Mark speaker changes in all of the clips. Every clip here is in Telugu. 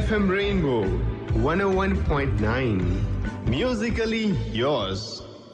Speaker 1: FM Rainbow 101.9. Musically yours.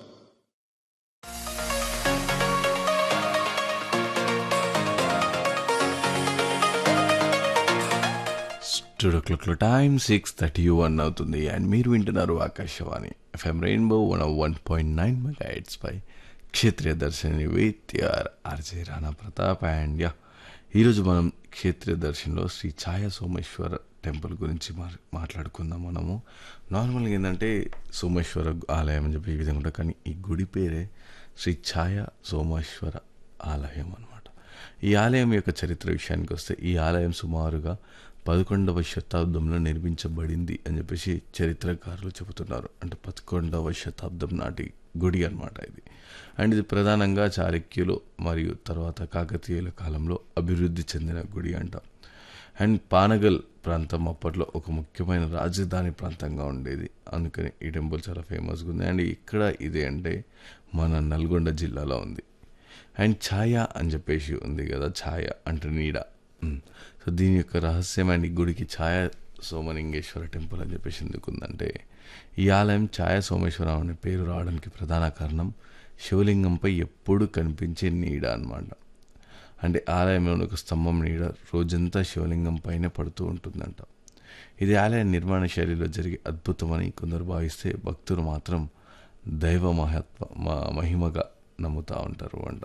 Speaker 2: Studio క్లాక్లో టైం సిక్స్ థర్టీ వన్ అవుతుంది అండ్ మీరు వింటున్నారు Akashvani FM rainbow one one point nine megahertz పై Kshetriya Darshani with R RJ Rana Pratap and yeah ఈరోజు మనం క్షేత్రీయ దర్శన్లో శ్రీ ఛాయా సోమేశ్వర టెంపుల్ గురించి మా మాట్లాడుకుందాం మనము నార్మల్గా ఏంటంటే సోమేశ్వర ఆలయం అని చెప్పి ఈ విధంగా ఉంటుంది కానీ ఈ గుడి పేరే శ్రీ ఛాయా సోమేశ్వర ఆలయం అనమాట ఈ ఆలయం యొక్క చరిత్ర విషయానికి వస్తే ఈ ఆలయం సుమారుగా పదకొండవ శతాబ్దంలో నిర్మించబడింది అని చెప్పేసి చరిత్రకారులు చెబుతున్నారు అంటే పదకొండవ శతాబ్దం నాటి గుడి అన్నమాట ఇది అండ్ ఇది ప్రధానంగా చాళుక్యులు మరియు తర్వాత కాకతీయుల కాలంలో అభివృద్ధి చెందిన గుడి అంట అండ్ పానగల్ ప్రాంతం అప్పట్లో ఒక ముఖ్యమైన రాజధాని ప్రాంతంగా ఉండేది అందుకని ఈ టెంపుల్ చాలా ఫేమస్గా ఉంది అండ్ ఇక్కడ ఇదే అంటే మన నల్గొండ జిల్లాలో ఉంది అండ్ ఛాయ అని చెప్పేసి ఉంది కదా ఛాయ అంటే నీడ ఉమ్. సో దీని యొక్క రహస్యం అండ్ ఈ గుడికి ఛాయ సోమలింగేశ్వర టెంపుల్ అని చెప్పేసి ఎందుకు ఉందంటే ఈ ఆలయం ఛాయ సోమేశ్వరం అనే పేరు రావడానికి ప్రధాన కారణం శివలింగంపై ఎప్పుడు కనిపించే నీడ అన్నమాట అంటే ఆలయంలోని ఒక స్తంభం నీడ రోజంతా శివలింగం పైన పడుతూ ఉంటుందంట ఇది ఆలయ నిర్మాణ శైలిలో జరిగే అద్భుతమని కొందరు భావిస్తే భక్తులు మాత్రం దైవ మహత్వ మ- మహిమగా నమ్ముతూ ఉంటారు అంట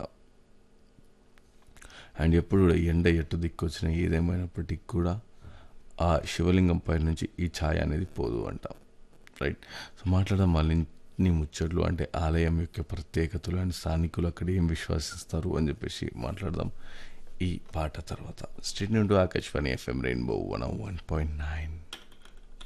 Speaker 2: అండ్ ఎప్పుడు కూడా ఎండ ఎటు దిక్కు వచ్చినా ఏదేమైనప్పటికీ కూడా ఆ శివలింగం పై నుంచి ఈ ఛాయ అనేది పోదు అంట రైట్ సో మాట్లాడడం మళ్ళీ ముచ్చట్లు అంటే ఆలయం యొక్క ప్రత్యేకతలు అండ్ స్థానికులు అక్కడ ఏం విశ్వసిస్తారు అని చెప్పేసి మాట్లాడదాం ఈ పాట తర్వాత స్టేట్ నుండి Akashvani FM rainbow one one point nine